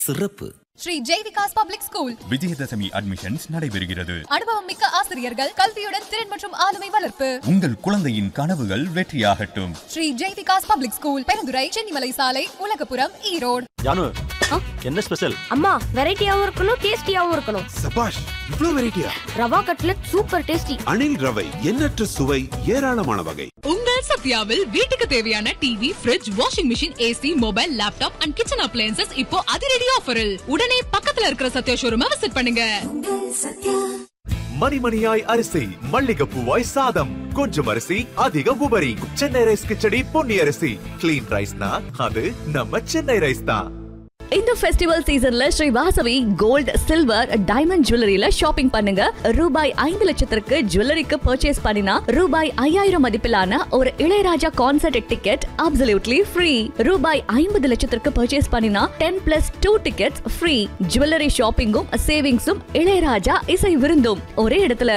சிறப்பு Sri Jaivikas public school Vijayadashami admissions நடைபெறுகிறது அனுபவம் மிக்க ஆசிரியர்கள் கல்வியுடன் திறன் மற்றும் ஆளுமை வளர்ப்பு உங்கள் குழந்தையின் கனவுகள் வெற்றியாகட்டும் ஸ்ரீ ஜெய்விகாஸ் பப்ளிக் ஸ்கூல் பெருந்துறை சென்னிமலை சாலை உலகபுரம் ஈரோடு ஜானு என்ன ஸ்பெஷல் அம்மா வெரைட்டியாவும் இருக்கணும் டேஸ்டியாவும் இருக்கணும் சபாஷ் இவ்ளோ வெரைட்டியா ரவா கட்லட் சூப்பர் டேஸ்டி அணில் ரவை எண்ணற்ற சுவை ஏராளமான வகை உங்கள் சத்யாவில் வீட்டுக்கு தேவையான TV fridge washing machine AC mobile laptop and kitchen appliances இப்போ அதிரடி ஆஃபரில் உடனே பக்கத்துல இருக்கிற சத்யா ஷோரூமை விசிட் பண்ணுங்க மணிமணியாய் அரிசி மல்லிகைப்பூவாய் சாதம் கொஞ்சம் அரிசி அதிக உபரி சென்னை ரைஸ் கிச்சடி பொன்னி அரிசி கிளீன் ரைஸ்னா அது நம்ம சென்னை ரைஸ் தான் இந்த ஃபெஸ்டிவல் சீசன்ல Sri Vasavi gold silver diamond ஜுவல்லரியில ஷாப்பிங் பண்ணுங்க ரூபாய் ஐந்து லட்சத்திற்கு ஜுவல்லரிக்கு பர்ச்சேஸ் பண்ணினா ரூபாய் ஐயாயிரம் மதிப்பிலான ஒரு Ilaiyaraaja concert ticket absolutely free ரூபாய் ஐம்பது லட்சத்திற்கு பர்ச்சேஸ் பண்ணினா ten plus two tickets free jewellery ஷாப்பிங்கும் சேவிங்ஸும் இளையராஜா இசை விருந்தும் ஒரே இடத்துல